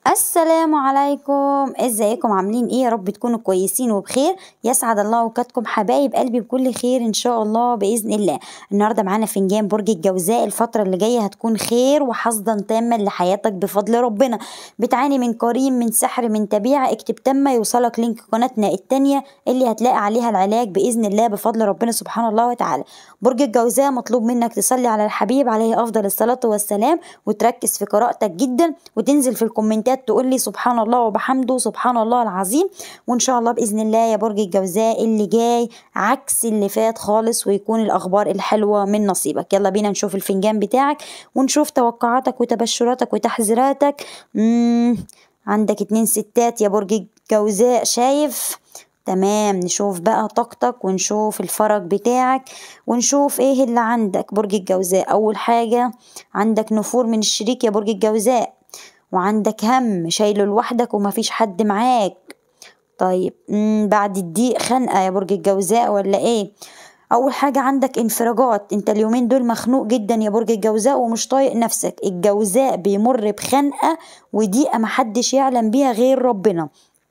السلام عليكم ازيكم عاملين ايه يا رب تكونوا كويسين وبخير يسعد الله اوقاتكم حبايب قلبي بكل خير ان شاء الله باذن الله النهارده معانا فنجان برج الجوزاء الفتره اللي جايه هتكون خير وحظا تاما لحياتك بفضل ربنا بتعاني من قرين من سحر من تبيعه اكتب تم يوصلك لينك قناتنا التانية اللي هتلاقي عليها العلاج باذن الله بفضل ربنا سبحانه الله وتعالى برج الجوزاء مطلوب منك تصلي على الحبيب عليه افضل الصلاه والسلام وتركز في قراءتك جدا وتنزل في الكومنتات تقول لي سبحان الله وبحمده سبحان الله العظيم وان شاء الله باذن الله يا برج الجوزاء اللي جاي عكس اللي فات خالص ويكون الاخبار الحلوه من نصيبك يلا بينا نشوف الفنجان بتاعك ونشوف توقعاتك وتبشراتك وتحذيراتك مم. عندك اتنين ستات يا برج الجوزاء شايف تمام نشوف بقى طاقتك ونشوف الفرج بتاعك ونشوف ايه اللي عندك برج الجوزاء اول حاجة عندك نفور من الشريك يا برج الجوزاء وعندك هم شايله لوحدك ومفيش حد معاك طيب مم بعد الضيق خنقة يا برج الجوزاء ولا ايه اول حاجة عندك انفراجات انت اليومين دول مخنوق جدا يا برج الجوزاء ومش طايق نفسك الجوزاء بيمر بخنقة وضيقة محدش يعلم بيها غير ربنا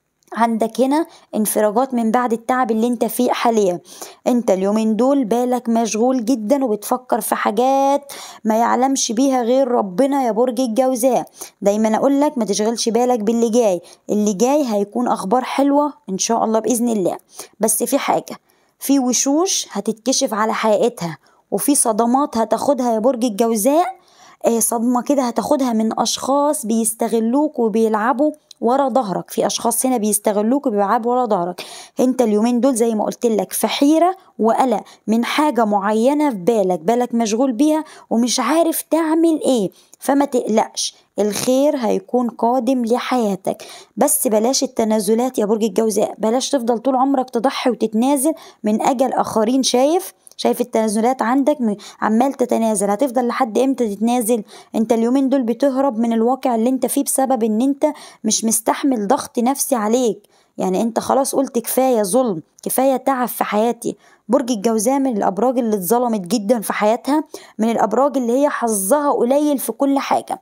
عندك هنا انفراجات من بعد التعب اللي انت فيه حاليا انت اليومين دول بالك مشغول جدا وبتفكر في حاجات ما يعلمش بيها غير ربنا يا برج الجوزاء دايما اقول لك ما تشغلش بالك باللي جاي اللي جاي هيكون اخبار حلوة ان شاء الله باذن الله بس في حاجة في وشوش هتتكشف على حقيقتها وفي صدمات هتاخدها يا برج الجوزاء صدمة كده هتاخدها من أشخاص بيستغلوك وبيلعبوا ورا ظهرك في اشخاص هنا بيستغلوك وبيلعبوا ورا ظهرك انت اليومين دول زي ما قلت لك في حيره وقلق من حاجه معينه في بالك بالك مشغول بيها ومش عارف تعمل ايه فما تقلقش الخير هيكون قادم لحياتك بس بلاش التنازلات يا برج الجوزاء بلاش تفضل طول عمرك تضحي وتتنازل من اجل اخرين شايف شايف التنازلات عندك عمال تتنازل هتفضل لحد امتى تتنازل انت اليومين دول بتهرب من الواقع اللي انت فيه بسبب ان انت مش مستحمل ضغط نفسي عليك يعني انت خلاص قلت كفايه ظلم كفايه تعب في حياتي برج الجوزاء من الابراج اللي اتظلمت جدا في حياتها من الابراج اللي هي حظها قليل في كل حاجه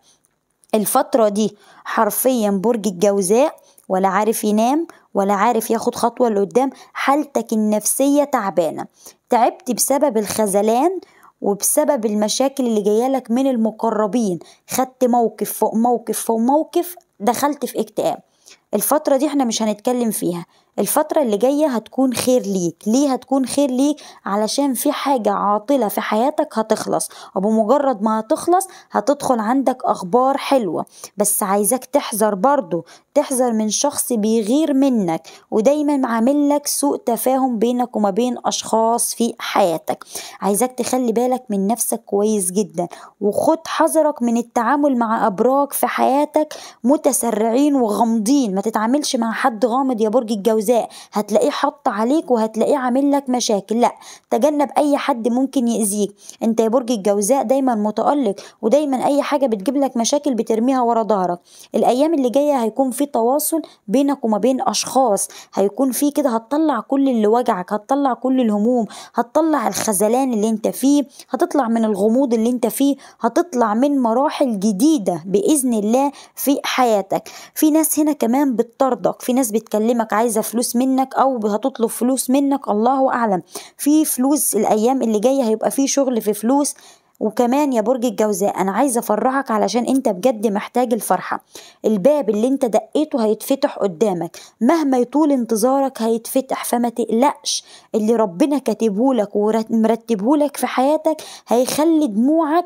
الفتره دي حرفيا برج الجوزاء ولا عارف ينام ولا عارف ياخد خطوة لقدام حالتك النفسية تعبانة تعبت بسبب الخذلان وبسبب المشاكل اللي جايلك من المقربين خدت موقف فوق موقف فوق موقف دخلت في اكتئاب الفترة دي احنا مش هنتكلم فيها الفترة اللي جاية هتكون خير ليك ليه هتكون خير ليك علشان في حاجة عاطلة في حياتك هتخلص وبمجرد ما هتخلص هتدخل عندك أخبار حلوة بس عايزك تحذر برضو تحذر من شخص بيغير منك ودايما عامل لك سوء تفاهم بينك وما بين أشخاص في حياتك عايزك تخلي بالك من نفسك كويس جدا وخد حذرك من التعامل مع أبراج في حياتك متسرعين وغامضين ما تتعاملش مع حد غامض يا برج الجوزاء الجوزاء هتلاقيه حط عليك وهتلاقيه عامل لك مشاكل لا تجنب اي حد ممكن يأذيك انت يا برج الجوزاء دايما متألق ودايما اي حاجه بتجيب لك مشاكل بترميها ورا ظهرك الايام اللي جايه هيكون في تواصل بينك وما بين اشخاص هيكون في كده هتطلع كل اللي وجعك هتطلع كل الهموم هتطلع الخذلان اللي انت فيه هتطلع من الغموض اللي انت فيه هتطلع من مراحل جديده باذن الله في حياتك في ناس هنا كمان بتطردك في ناس بتكلمك عايزه فلوس منك او هتطلب فلوس منك الله اعلم في فلوس الايام اللي جايه هيبقى في شغل في فلوس وكمان يا برج الجوزاء انا عايزه افرحك علشان انت بجد محتاج الفرحه الباب اللي انت دقيته هيتفتح قدامك مهما يطول انتظارك هيتفتح فما تقلقش اللي ربنا كاتبهولك ومرتبهولك في حياتك هيخلي دموعك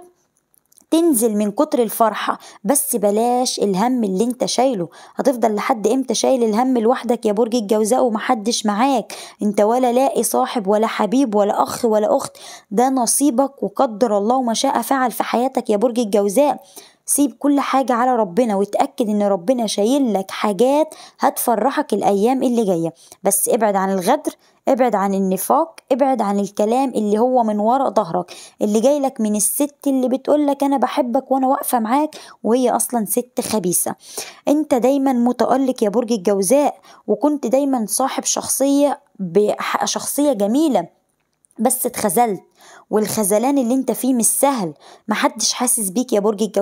تنزل من كتر الفرحة بس بلاش الهم اللي انت شايله هتفضل لحد امتى شايل الهم لوحدك يا برج الجوزاء ومحدش معاك انت ولا لاقي صاحب ولا حبيب ولا اخ ولا اخت ده نصيبك وقدر الله ما شاء فعل في حياتك يا برج الجوزاء سيب كل حاجة على ربنا وتأكد ان ربنا شايل لك حاجات هتفرحك الايام اللي جاية بس ابعد عن الغدر ابعد عن النفاق ابعد عن الكلام اللي هو من ورا ظهرك اللي جاي لك من الست اللي بتقولك انا بحبك وانا واقفة معاك وهي اصلا ست خبيثة انت دايما متألق يا برج الجوزاء وكنت دايما صاحب شخصية شخصية جميلة بس اتخذلت والخذلان اللي انت فيه مش سهل محدش حاسس بيك يا برج الجوزاء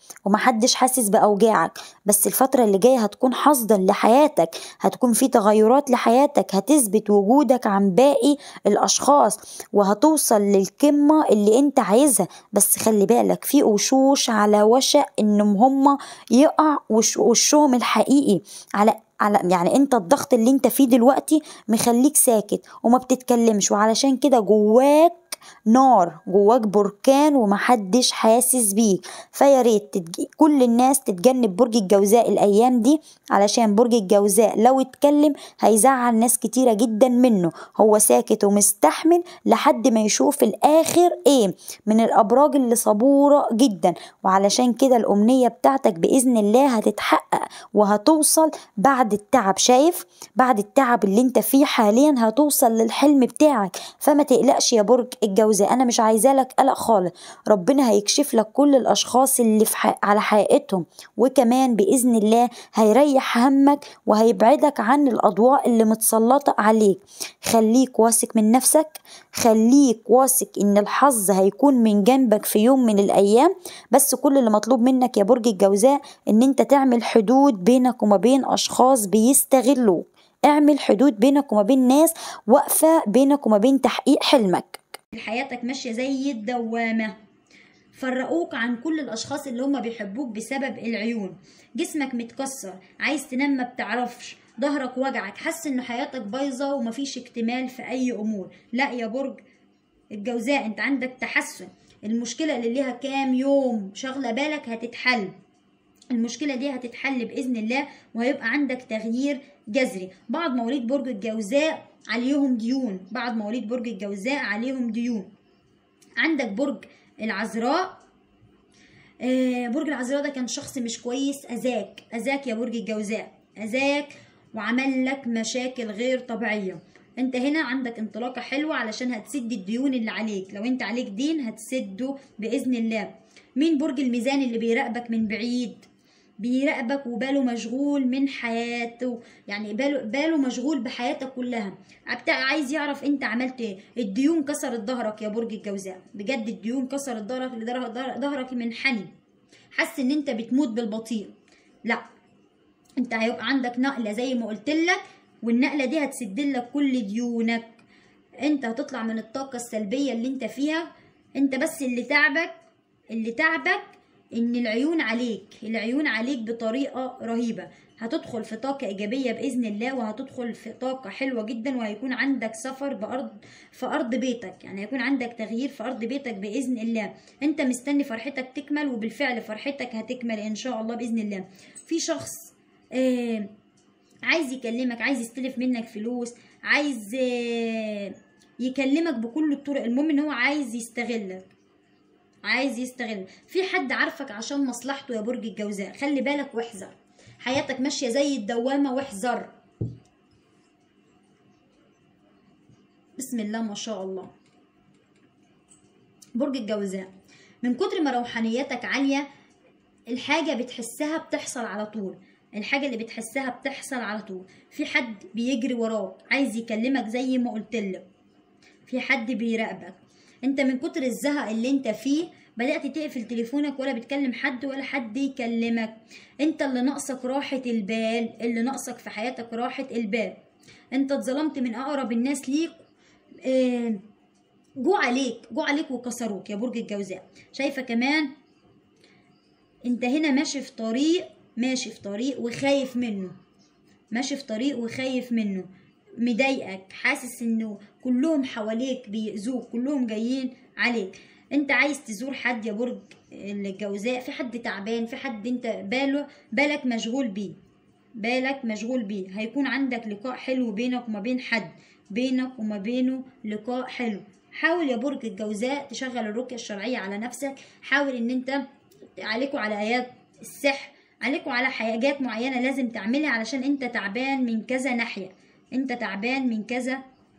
ومحدش حاسس بأوجاعك بس الفترة اللي جاية هتكون حصدا لحياتك هتكون في تغيرات لحياتك هتثبت وجودك عن باقي الأشخاص وهتوصل للقمة اللي انت عايزها بس خلي بالك في وشوش على وشك انهم هما يقع وش وشهم الحقيقي على على يعني انت الضغط اللي انت فيه دلوقتي مخليك ساكت وما بتتكلمش وعلشان كده جواك نار جواك بركان ومحدش حاسس بيك فيا ريت تتج... كل الناس تتجنب برج الجوزاء الايام دي علشان برج الجوزاء لو اتكلم هيزعل ناس كتيره جدا منه هو ساكت ومستحمل لحد ما يشوف الاخر ايه من الابراج اللي صبوره جدا وعلشان كده الامنيه بتاعتك باذن الله هتتحقق وهتوصل بعد التعب شايف بعد التعب اللي انت فيه حاليا هتوصل للحلم بتاعك فما تقلقش يا برج الجوزاء انا مش عايزه لك قلق خالص ربنا هيكشف لك كل الاشخاص اللي في حق... على حقيقتهم وكمان باذن الله هيريح همك وهيبعدك عن الاضواء اللي متسلطه عليك خليك واثق من نفسك خليك واثق ان الحظ هيكون من جنبك في يوم من الايام بس كل اللي مطلوب منك يا برج الجوزاء ان انت تعمل حدود بينك وما بين اشخاص بيستغلوك اعمل حدود بينك وما بين ناس واقفه بينك وما بين تحقيق حلمك حياتك ماشية زي الدوامة فرقوك عن كل الأشخاص اللي هما بيحبوك بسبب العيون جسمك متكسر عايز تنام ما بتعرفش ظهرك وجعك حاسس ان حياتك بايظة ومفيش اكتمال في أي أمور لا يا برج الجوزاء انت عندك تحسن المشكلة اللي ليها كام يوم شغلة بالك هتتحل المشكلة دي هتتحل بإذن الله وهيبقى عندك تغيير جذري بعض مواليد برج الجوزاء عليهم ديون بعض مواليد برج الجوزاء عليهم ديون عندك برج العذراء آه برج العذراء ده كان شخص مش كويس أذاك أذاك يا برج الجوزاء أذاك وعمل لك مشاكل غير طبيعية انت هنا عندك انطلاقة حلوة علشان هتسد الديون اللي عليك لو انت عليك دين هتسده بإذن الله مين برج الميزان اللي بيراقبك من بعيد بيراقبك وباله مشغول من حياته يعني باله باله مشغول بحياتك كلها عايز يعرف انت عملت ايه الديون كسرت ظهرك يا برج الجوزاء بجد الديون كسرت ظهرك ظهرك منحني حاسس ان انت بتموت بالبطيء لا انت هيبقى عندك نقله زي ما قلت لك والنقله دي هتسد لك كل ديونك انت هتطلع من الطاقه السلبيه اللي انت فيها انت بس اللي تعبك اللي تعبك ان العيون عليك العيون عليك بطريقه رهيبه هتدخل في طاقة إيجابية بإذن الله وهتدخل في طاقة حلوة جدا وهيكون عندك سفر بأرض في أرض بيتك يعني هيكون عندك تغيير في أرض بيتك بإذن الله أنت مستني فرحتك تكمل وبالفعل فرحتك هتكمل إن شاء الله بإذن الله في شخص آه عايز يكلمك عايز يستلف منك فلوس عايز آه يكلمك بكل الطرق المهم ان هو عايز يستغلك عايز يستغل في حد عارفك عشان مصلحته يا برج الجوزاء خلي بالك واحذر حياتك ماشيه زي الدوامه واحذر بسم الله ما شاء الله برج الجوزاء من كتر ما روحانيتك عاليه الحاجه بتحسها بتحصل على طول الحاجه اللي بتحسها بتحصل على طول في حد بيجري وراك عايز يكلمك زي ما قلت لك في حد بيراقبك انت من كتر الزهق اللي انت فيه بدأت تقفل تليفونك ولا بتكلم حد ولا حد يكلمك انت اللي ناقصك راحة البال اللي ناقصك في حياتك راحة البال انت اتظلمت من اقرب الناس ليك اه جو عليك جو عليك وكسروك يا برج الجوزاء شايفة كمان انت هنا ماشي في طريق ماشي في طريق وخايف منه ماشي في طريق وخايف منه مضايقك حاسس انه كلهم حواليك بيأذوك كلهم جايين عليك انت عايز تزور حد يا برج الجوزاء في حد تعبان في حد انت باله بالك مشغول بيه بالك مشغول بيه هيكون عندك لقاء حلو بينك وما بين حد بينك وما بينه لقاء حلو حاول يا برج الجوزاء تشغل الرقية الشرعية على نفسك حاول ان انت عليكوا على ايات السحر عليكوا على حاجات معينة لازم تعملها علشان انت تعبان من كذا ناحية انت تعبان من كذا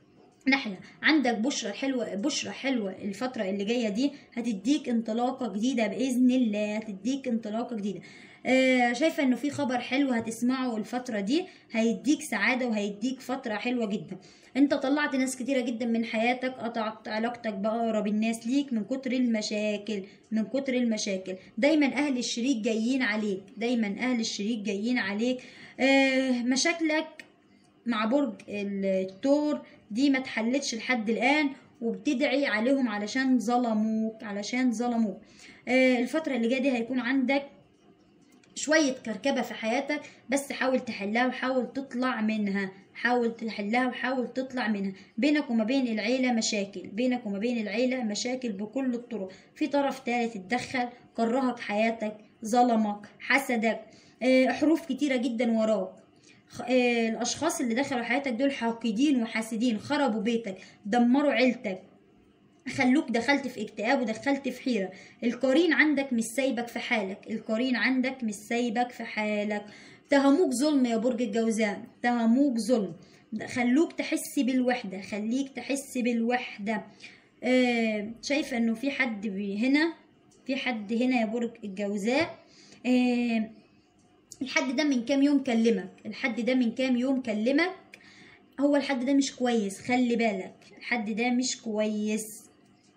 نحلة عندك بشرة حلوة بشرة حلوة الفترة اللي جاية دي هتديك انطلاقة جديدة بإذن الله هتديك انطلاقة جديدة آه شايفة انه في خبر حلو هتسمعه الفترة دي هيديك سعادة وهيديك فترة حلوة جدا انت طلعت ناس كتيرة جدا من حياتك قطعت علاقتك بأقرب الناس ليك من كتر المشاكل من كتر المشاكل دايما اهل الشريك جايين عليك دايما اهل الشريك جايين عليك آه مشاكلك مع برج الثور دي ما اتحلتش لحد الان وبتدعي عليهم علشان ظلموك علشان ظلموك آه الفترة اللي جاية دي هيكون عندك شوية كركبة في حياتك بس حاول تحلها وحاول تطلع منها حاول تحلها وحاول تطلع منها بينك وما بين العيلة مشاكل بينك وما بين العيلة مشاكل بكل الطرق في طرف ثالث اتدخل كرهك حياتك ظلمك حسدك آه حروف كتيرة جدا وراك آه الاشخاص اللي دخلوا حياتك دول حاقدين وحاسدين خربوا بيتك دمروا عيلتك خلوك دخلت في اكتئاب ودخلت في حيرة القرين عندك مش سايبك في حالك القرين عندك مش سايبك في حالك تهموك ظلم يا برج الجوزاء تهموك ظلم خلوك تحس بالوحدة خليك تحس بالوحدة آه شايفة انه في حد هنا في حد هنا يا برج الجوزاء آه الحد ده من كام يوم كلمك الحد ده من كام يوم كلمك هو الحد ده مش كويس خلي بالك الحد ده مش كويس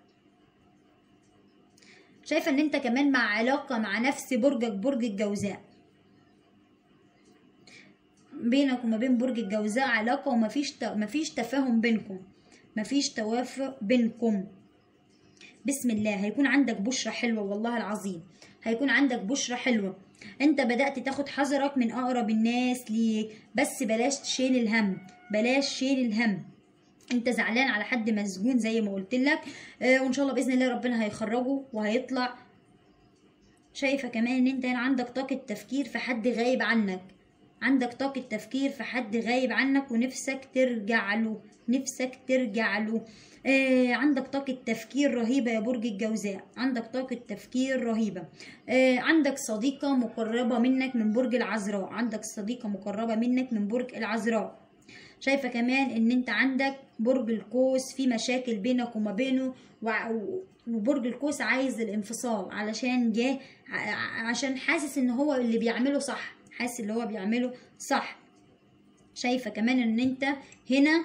شايفه ان انت كمان مع علاقه مع نفس برجك برج الجوزاء بينك وما بين برج الجوزاء علاقه ومفيش ت... مفيش تفاهم بينكم مفيش توافق بينكم بسم الله هيكون عندك بشرة حلوة والله العظيم هيكون عندك بشرة حلوة انت بدأت تاخد حذرك من اقرب الناس ليك بس بلاش تشيل الهم بلاش شيل الهم انت زعلان على حد مسجون زي ما قلت لك اه وان شاء الله باذن الله ربنا هيخرجه وهيطلع شايفه كمان ان انت هنا عندك طاقه تفكير في حد غايب عنك عندك طاقه تفكير في حد غايب عنك ونفسك ترجع له نفسك ترجع له آه عندك طاقة تفكير رهيبة يا برج الجوزاء عندك طاقة تفكير رهيبة آه عندك صديقة مقربة منك من برج العذراء عندك صديقة مقربة منك من برج العذراء شايفة كمان ان انت عندك برج القوس في مشاكل بينك وما بينه وبرج القوس عايز الانفصال علشان جه عشان حاسس ان هو اللي بيعمله صح حاسس اللي هو بيعمله صح شايفة كمان ان انت هنا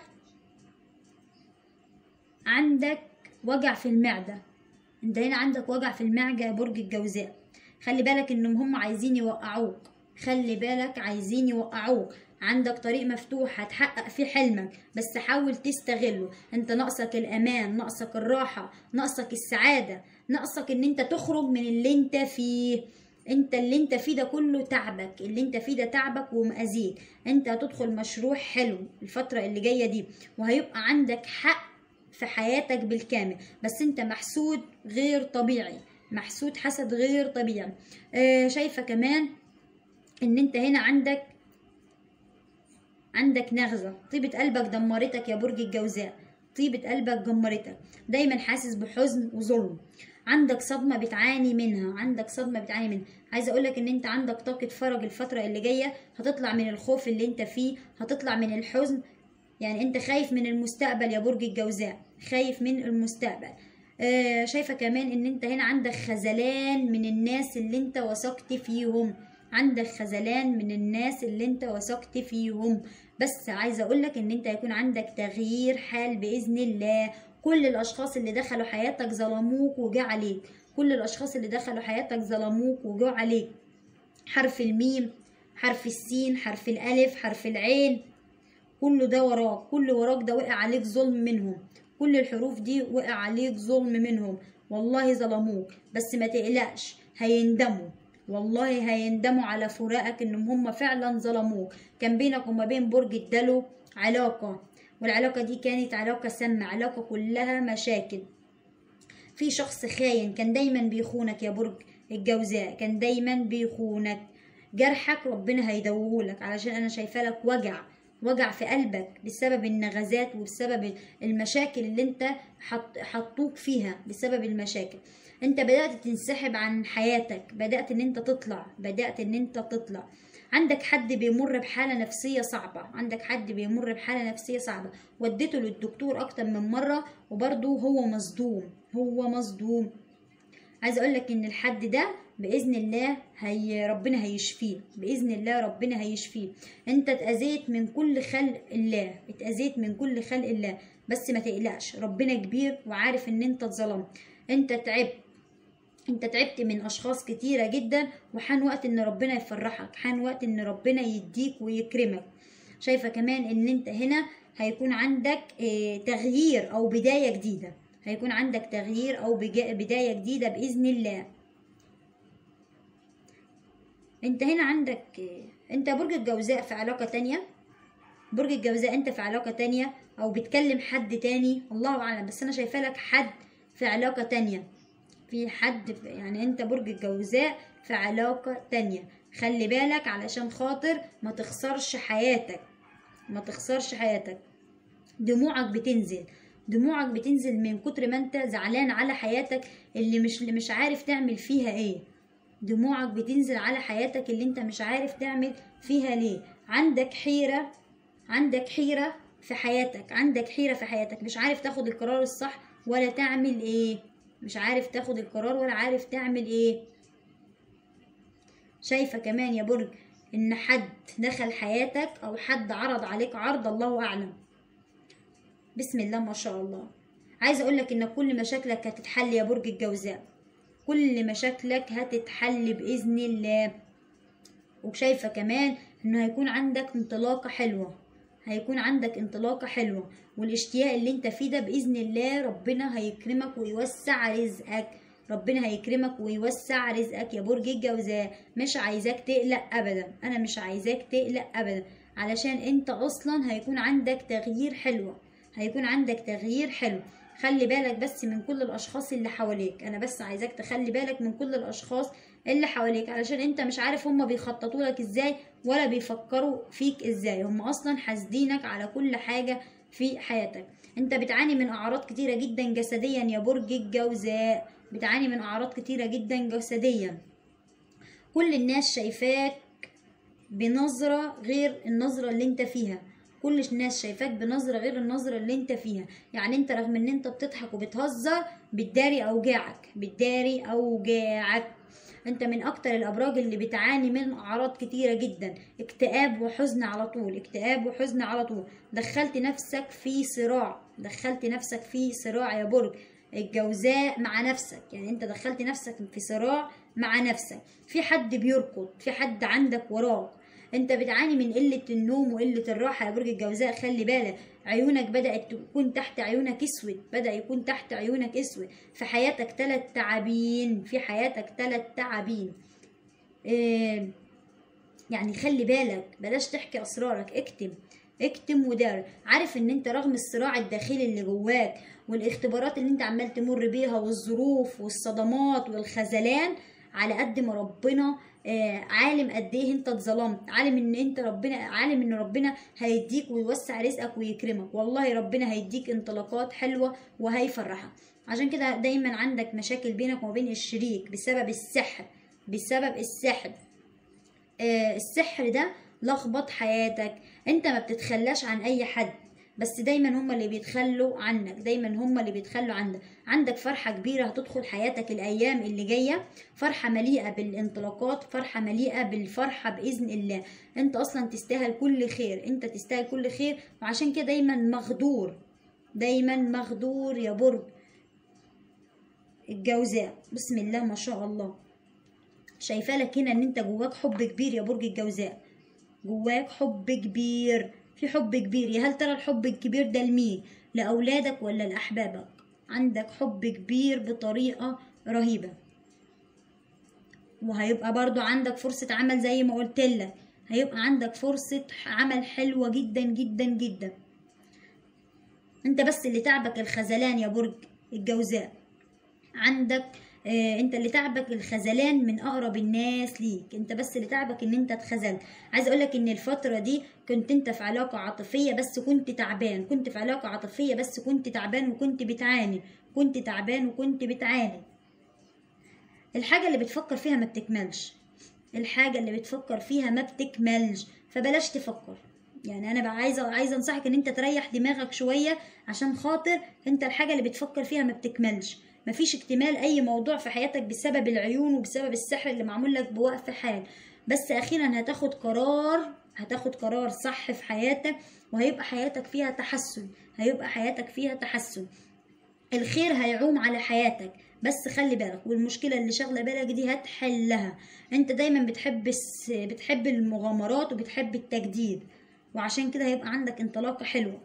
عندك وجع في المعدة انت هنا عندك وجع في المعدة يا برج الجوزاء خلي بالك انهم هم عايزين يوقعوك خلي بالك عايزين يوقعوك عندك طريق مفتوح هتحقق فيه حلمك بس حاول تستغله انت ناقصك الامان ناقصك الراحة ناقصك السعادة ناقصك ان انت تخرج من اللي انت فيه انت اللي انت فيه ده كله تعبك اللي انت فيه ده تعبك ومأذيك انت هتدخل مشروع حلو الفترة اللي جاية دي وهيبقى عندك حق في حياتك بالكامل بس انت محسود غير طبيعي محسود حسد غير طبيعي آه شايفة كمان ان انت هنا عندك عندك نغزة طيبة قلبك دمرتك يا برج الجوزاء طيبة قلبك دمرتك دايما حاسس بحزن وظلم عندك صدمة بتعاني منها عندك صدمة بتعاني منها عايزة اقولك ان انت عندك طاقة فرج الفترة اللي جاية هتطلع من الخوف اللي انت فيه هتطلع من الحزن يعني انت خايف من المستقبل يا برج الجوزاء خايف من المستقبل آه شايفة كمان ان انت هنا عندك خذلان من الناس اللي انت وثقت فيهم عندك خذلان من الناس اللي انت وثقت فيهم بس عايزة اقولك ان انت هيكون عندك تغيير حال بإذن الله كل الاشخاص اللي دخلوا حياتك ظلموك وجا عليك كل الاشخاص اللي دخلوا حياتك ظلموك وجا عليك حرف الميم حرف السين حرف الالف حرف العين كله ده وراك كل وراك ده وقع عليك ظلم منهم كل الحروف دي وقع عليك ظلم منهم والله ظلموك بس ما تقلقش هيندموا والله هيندموا على فراقك انهم هم فعلا ظلموك كان بينك وما بين برج الدلو علاقة والعلاقة دي كانت علاقة سامة علاقة كلها مشاكل في شخص خاين كان دايما بيخونك يا برج الجوزاء كان دايما بيخونك جرحك ربنا هيدوهولك علشان انا شايفه لك وجع وجع في قلبك بسبب النغزات وبسبب المشاكل اللي انت حط حطوك فيها بسبب المشاكل انت بدأت تنسحب عن حياتك بدأت ان انت تطلع بدأت ان انت تطلع عندك حد بيمر بحالة نفسية صعبة عندك حد بيمر بحالة نفسية صعبة وديته للدكتور أكتر من مرة وبرضه هو مصدوم هو مصدوم عايزه اقول لك ان الحد ده باذن الله هي ربنا هيشفيه باذن الله ربنا هيشفيه انت اتاذيت من كل خلق الله اتاذيت من كل خلق الله بس ما تقلقش ربنا كبير وعارف ان انت اتظلمت انت تعبت انت تعبت من اشخاص كتيرة جدا وحان وقت ان ربنا يفرحك حان وقت ان ربنا يديك ويكرمك شايفة كمان ان انت هنا هيكون عندك اه تغيير او بداية جديدة هيكون عندك تغيير او بداية جديدة بإذن الله انت هنا عندك اه انت برج الجوزاء في علاقة تانية برج الجوزاء انت في علاقة تانية او بتكلم حد تاني الله اعلم بس انا شايفة لك حد في علاقة تانية في حد يعني انت برج الجوزاء في علاقة تانية خلي بالك علشان خاطر ما تخسرش حياتك ما تخسرش حياتك دموعك بتنزل دموعك بتنزل من كتر ما انت زعلان على حياتك اللي مش اللي مش عارف تعمل فيها ايه دموعك بتنزل على حياتك اللي انت مش عارف تعمل فيها ليه عندك حيرة عندك حيرة في حياتك عندك حيرة في حياتك مش عارف تاخد القرار الصح ولا تعمل ايه مش عارف تاخد القرار ولا عارف تعمل ايه شايفة كمان يا برج ان حد دخل حياتك او حد عرض عليك عرض الله اعلم بسم الله ما شاء الله عايزه اقول لك ان كل مشاكلك هتتحل يا برج الجوزاء كل مشاكلك هتتحل باذن الله وشايفه كمان انه هيكون عندك انطلاقه حلوه هيكون عندك انطلاقه حلوه والاشتياق اللي انت فيه ده باذن الله ربنا هيكرمك ويوسع رزقك ربنا هيكرمك ويوسع رزقك يا برج الجوزاء مش عايزاك تقلق ابدا انا مش عايزاك تقلق ابدا علشان انت اصلا هيكون عندك تغيير حلو هيكون عندك تغيير حلو خلي بالك بس من كل الاشخاص اللي حواليك انا بس عايزاك تخلي بالك من كل الاشخاص اللي حواليك علشان انت مش عارف هما بيخططوا لك ازاي ولا بيفكروا فيك ازاي هم اصلا حاسدينك على كل حاجة في حياتك انت بتعاني من اعراض كتيرة جدا جسديا يا برج الجوزاء بتعاني من اعراض كتيرة جدا جسديا كل الناس شايفاك بنظرة غير النظرة اللي انت فيها كل الناس شايفاك بنظرة غير النظرة اللي انت فيها يعني انت رغم ان انت بتضحك وبتهزر بتداري اوجاعك بتداري اوجاعك انت من اكتر الابراج اللي بتعاني من اعراض كتيرة جدا اكتئاب وحزن على طول اكتئاب وحزن على طول دخلت نفسك في صراع دخلت نفسك في صراع يا برج الجوزاء مع نفسك يعني انت دخلت نفسك في صراع مع نفسك في حد بيركض في حد عندك وراك انت بتعاني من قلة النوم وقلة الراحة يا برج الجوزاء خلي بالك عيونك بدأت تكون تحت عيونك اسود بدأ يكون تحت عيونك اسود في حياتك تلات تعابين في حياتك تلات تعابين اه يعني خلي بالك بلاش تحكي اسرارك اكتم اكتم ودار عارف ان انت رغم الصراع الداخلي اللي جواك والاختبارات اللي انت عمال تمر بيها والظروف والصدمات والخذلان على قد ما ربنا آه عالم قد ايه انت اتظلمت عالم ان انت ربنا عالم ان ربنا هيديك ويوسع رزقك ويكرمك والله ربنا هيديك انطلاقات حلوه وهيفرحك عشان كده دايما عندك مشاكل بينك وبين الشريك بسبب السحر بسبب السحر آه السحر ده لخبط حياتك انت ما بتتخلاش عن اي حد بس دايما هما اللي بيتخلوا عنك دايما هما اللي بيتخلوا عنك عندك فرحة كبيرة هتدخل حياتك الأيام اللي جاية فرحة مليئة بالانطلاقات فرحة مليئة بالفرحة بإذن الله انت أصلا تستاهل كل خير انت تستاهل كل خير وعشان كده دايما مغدور دايما مغدور يا برج الجوزاء بسم الله ما شاء الله شايفة لك هنا ان انت جواك حب كبير يا برج الجوزاء جواك حب كبير في حب كبير يا هل ترى الحب الكبير ده لمين لأولادك ولا لأحبابك عندك حب كبير بطريقة رهيبة وهيبقى برضو عندك فرصة عمل زي ما قلت لك هيبقى عندك فرصة عمل حلوة جدا جدا جدا انت بس اللي تعبك الخذلان يا برج الجوزاء عندك آه انت اللي تعبك الخذلان من اقرب الناس ليك انت بس اللي تعبك ان انت اتخذلت عايز اقولك ان الفتره دي كنت انت في علاقه عاطفيه بس كنت تعبان كنت في علاقه عاطفيه بس كنت تعبان وكنت بتعاني كنت تعبان وكنت بتعاني الحاجه اللي بتفكر فيها ما بتكملش الحاجة اللي بتفكر فيها ما بتكملش فبلاش تفكر يعني انا بقى عايزه عايزه انصحك ان انت تريح دماغك شويه عشان خاطر انت الحاجه اللي بتفكر فيها ما بتكملش مفيش اكتمال اي موضوع في حياتك بسبب العيون وبسبب السحر اللي معمول لك بوقف حال بس اخيرا هتاخد قرار هتاخد قرار صح في حياتك وهيبقى حياتك فيها تحسن هيبقى حياتك فيها تحسن الخير هيعوم على حياتك بس خلي بالك والمشكله اللي شاغله بالك دي هتحلها انت دايما بتحب الس- بتحب المغامرات وبتحب التجديد وعشان كده هيبقى عندك انطلاقه حلوه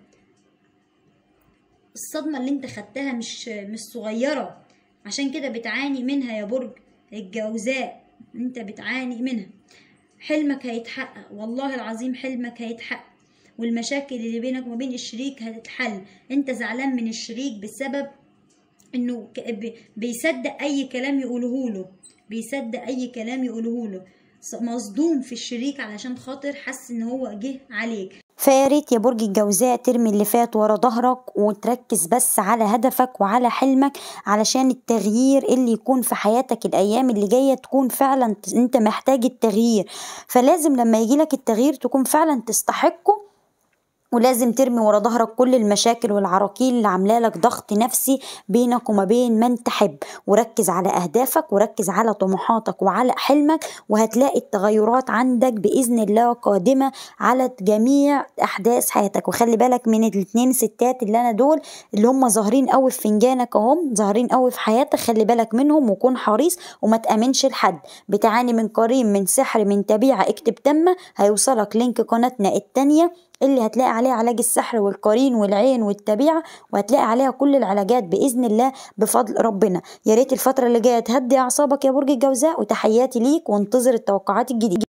الصدمه اللي انت خدتها مش مش صغيره عشان كده بتعاني منها يا برج الجوزاء انت بتعاني منها حلمك هيتحقق والله العظيم حلمك هيتحقق والمشاكل اللي بينك وما بين الشريك هتتحل انت زعلان من الشريك بسبب انه ك- ب- بيصدق اي كلام يقوله له بيصدق اي كلام يقوله له ص- مصدوم في الشريك علشان خاطر حس ان هو جه عليك فياريت يا برج الجوزاء ترمي اللي فات ورا ظهرك وتركز بس على هدفك وعلى حلمك علشان التغيير اللي يكون في حياتك الأيام اللي جاية تكون فعلا ت- انت محتاج التغيير فلازم لما يجيلك التغيير تكون فعلا تستحقه ولازم ترمي ورا ظهرك كل المشاكل والعراقيل اللي عامله لك ضغط نفسي بينك وما بين من تحب وركز على اهدافك وركز على طموحاتك وعلى حلمك وهتلاقي التغيرات عندك باذن الله قادمه على جميع احداث حياتك وخلي بالك من الاتنين ستات اللي انا دول اللي هم ظاهرين قوي في فنجانك اهم ظاهرين قوي في حياتك خلي بالك منهم وكون حريص وما تامنش لحد بتعاني من قرين من سحر من تبيعه اكتب تمه هيوصلك لينك قناتنا التانيه اللي هتلاقي عليها علاج السحر والقرين والعين والتبيعة وهتلاقي عليها كل العلاجات بإذن الله بفضل ربنا يا ريت الفترة اللي جاية تهدي أعصابك يا برج الجوزاء وتحياتي ليك وانتظر التوقعات الجديدة